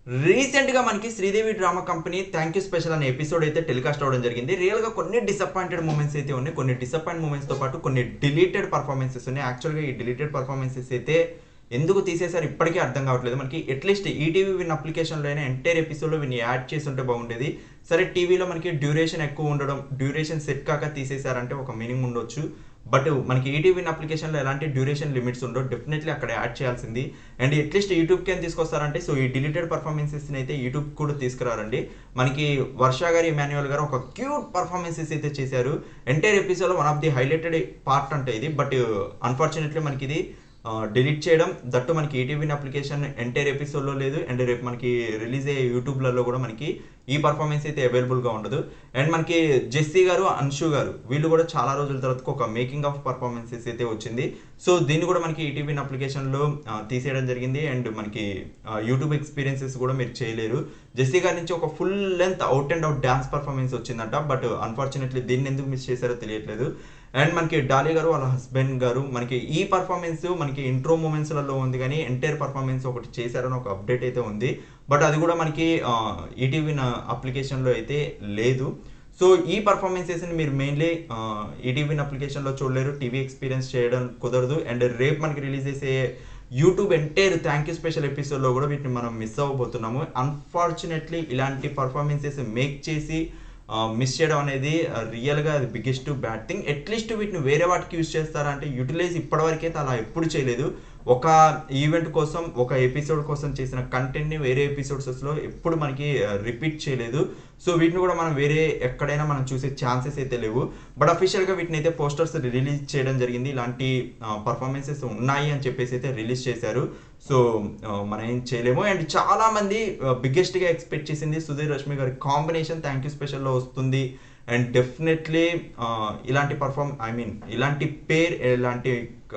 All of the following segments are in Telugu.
రీసెంట్గా మనకి Sridevi drama company thank you special అనే ఎపిసోడ్ అయితే టెలికాస్ట్ అవ్వడం జరిగింది రియల్గా కొన్ని డిసప్పాయింటెడ్ మూమెంట్స్ అయితే ఉన్నాయి కొన్ని డిసప్పాయింట్ మూమెంట్స్తో పాటు కొన్ని డిలీటెడ్ పర్ఫార్మెన్సెస్ ఉన్నాయి యాక్చువల్గా ఈ డిలీటెడ్ పర్ఫార్మెన్సెస్ అయితే ఎందుకు తీసేశారు ఇప్పటికీ అర్థం కావట్లేదు మనకి అట్లీస్ట్ ఈటీవీ విన్ అప్లికేషన్లో అయినా ఎంటైర్ ఎపిసోడ్లో విన్ యాడ్ చేసి ఉంటే బాగుండేది సరే టీవీలో మనకి డ్యూరేషన్ ఎక్కువ ఉండడం డ్యూరేషన్ సెట్ కాక తీసేశారంటే ఒక మీనింగ్ ఉండొచ్చు బట్ మనకి ఈటీవీ అప్లికేషన్లో ఎలాంటి డ్యూరేషన్ లిమిట్స్ ఉండవు డెఫినెట్లీ అక్కడ యాడ్ చేయాల్సింది అండ్ అట్లీస్ట్ యూట్యూబ్కి ఏం తీసుకొస్తారంటే సో ఈ డిలీటెడ్ పర్ఫార్మెన్సెస్ని అయితే యూట్యూబ్ కూడా తీసుకురారండి మనకి వర్ష గారు ఇమాన్యువల్ గారు ఒక క్యూట్ పర్ఫార్మెన్సెస్ అయితే చేశారు entire episode one of the highlighted part అంటే ఇది బట్ అన్ఫార్చునేట్లీ మనకి ఇది డిలీట్ చేయడం దట్టు మనకి ఈటీవీ అప్లికేషన్ ఎంటైర్ ఎపిసోడ్లో లేదు అండ్ రేపు మనకి రిలీజ్ అయ్యే యూట్యూబ్లలో కూడా మనకి ఈ పర్ఫార్మెన్స్ అయితే అవైలబుల్గా ఉండదు అండ్ మనకి జెస్సీ గారు అన్షు గారు వీళ్ళు కూడా చాలా రోజుల తర్వాత ఒక మేకింగ్ ఆఫ్ పర్ఫార్మెన్సెస్ అయితే వచ్చింది సో దీన్ని కూడా మనకి ఈటీవీ అప్లికేషన్లో తీసేయడం జరిగింది అండ్ మనకి యూట్యూబ్ ఎక్స్పీరియన్సెస్ కూడా మీరు చేయలేరు జెస్సీ గారి నుంచి ఒక full length out and out dance performance వచ్చిందంట బట్ అన్ఫార్చునేట్లీ దీన్ని ఎందుకు మిస్ చేశారో తెలియట్లేదు అండ్ మనకి డాలీ గారు వాళ్ళ హస్బెండ్ గారు మనకి ఈ పర్ఫార్మెన్స్ మనకి ఇంట్రో మూమెంట్స్లలో ఉంది కానీ ఎంటైర్ పర్ఫార్మెన్స్ ఒకటి చేశారని ఒక అప్డేట్ అయితే ఉంది బట్ అది కూడా మనకి ఈటీవీ అప్లికేషన్లో అయితే లేదు సో ఈ పర్ఫార్మెన్సెస్ని మీరు మెయిన్లీ ఈటీవీ అప్లికేషన్లో చూడలేరు టీవీ ఎక్స్పీరియన్స్ చేయడం కుదరదు అండ్ రేపు మనకి రిలీజ్ చేసే YouTube entire thank you special ఎపిసోడ్లో కూడా వీటిని మనం మిస్ అవ్వబోతున్నాము అన్ఫార్చునేట్లీ ఇలాంటి పర్ఫార్మెన్సెస్ మేక్ చేసి మిస్ చేయడం అనేది రియల్గా అది బిగ్గెస్ట్ బ్యాడ్ థింగ్ అట్లీస్ట్ వీటిని వేరే వాటికి యూజ్ చేస్తారా అంటే యూటిలైజ్ ఇప్పటివరకైతే అలా ఎప్పుడు చేయలేదు ఒక ఈవెంట్ కోసం ఒక ఎపిసోడ్ కోసం చేసిన కంటెంట్ని వేరే ఎపిసోడ్స్లో ఎప్పుడు మనకి రిపీట్ చేయలేదు సో వీటిని కూడా మనం వేరే ఎక్కడైనా మనం చూసే ఛాన్సెస్ అయితే లేవు బట్ అఫీషియల్గా వీటిని అయితే పోస్టర్స్ రిలీజ్ చేయడం జరిగింది ఇలాంటి పర్ఫార్మెన్సెస్ ఉన్నాయి అని చెప్పేసి అయితే రిలీజ్ చేశారు సో మనం ఏం చేయలేము అండ్ చాలా మంది బిగ్గెస్ట్గా ఎక్స్పెక్ట్ చేసింది సుధీర్ రష్మి గారి కాంబినేషన్ థ్యాంక్ యూ స్పెషల్లో వస్తుంది అండ్ డెఫినెట్లీ ఇలాంటి పర్ఫార్మ్ ఐ మీన్ ఇలాంటి పేర్ ఇలాంటి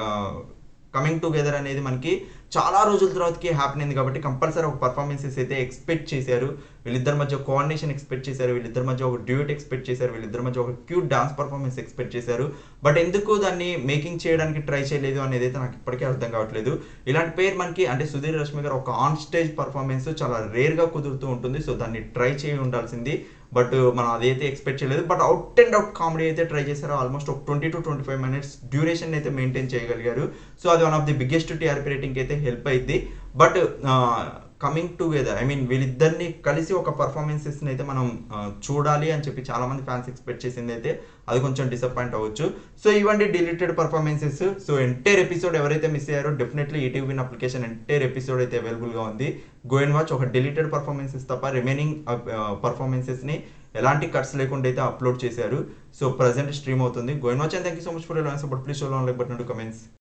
కమింగ్ టుగెదర్ అనేది మనకి చాలా రోజుల తర్వాతకి హ్యాపీ అయింది కాబట్టి కంపల్సరీ ఒక పర్ఫార్మెన్సెస్ అయితే ఎక్స్పెక్ట్ చేశారు వీళ్ళిద్దరి మధ్య కోఆర్డినేషన్ ఎక్స్పెక్ట్ చేశారు వీళ్ళిద్దరి మధ్య ఒక డ్యూట్ ఎక్స్పెక్ట్ చేశారు వీళ్ళిద్దరి మధ్య ఒక క్యూట్ డాన్స్ పర్ఫార్మెన్స్ ఎక్స్పెక్ట్ చేశారు బట్ ఎందుకు దాన్ని మేకింగ్ చేయడానికి ట్రై చేయలేదు అనేది అయితే నాకు ఇప్పటికీ అర్థం కావట్లేదు ఇలాంటి పేరు మనకి అంటే సుధీర్ రష్మి గారు ఒక ఆన్ స్టేజ్ పర్ఫార్మెన్స్ చాలా రేర్గా కుదురుతూ ఉంటుంది సో దాన్ని ట్రై చేయి ఉండాల్సింది బట్ మనం అదైతే ఎక్స్పెక్ట్ చేయలేదు but out and out comedy అయితే ట్రై చేశారు ఆల్మోస్ట్ ఒక twenty two twenty five minutes duration అయితే మెయింటైన్ చేయగలిగారు సో అది one of the biggest TRP rating అయితే హెల్ప్ అయింది but coming together I mean వీళ్ళిద్దరిని కలిసి ఒక పర్ఫార్మెన్సెస్ని అయితే మనం చూడాలి అని చెప్పి చాలా మంది ఫ్యాన్స్ ఎక్స్పెక్ట్ చేసింది అయితే అది కొంచెం డిసప్పాయింట్ అవ్వచ్చు సో ఇవన్నీ deleted performances so entire episode ఎవరైతే మిస్ అయ్యారో definitely ETV application entire episode అయితే అవైలబుల్గా ఉంది గోయిన్ వాచ్ ఒక డిలీటెడ్ పర్ఫార్మెన్సెస్ తప్ప రిమైనింగ్ పర్ఫార్మెన్సెస్ని ఎలాంటి కట్స్ లేకుండా అయితే అప్లోడ్ చేశారు సో ప్రజెంట్ స్ట్రీమ్ అవుతుంది go and watch and thank you so much for support please show like button to comments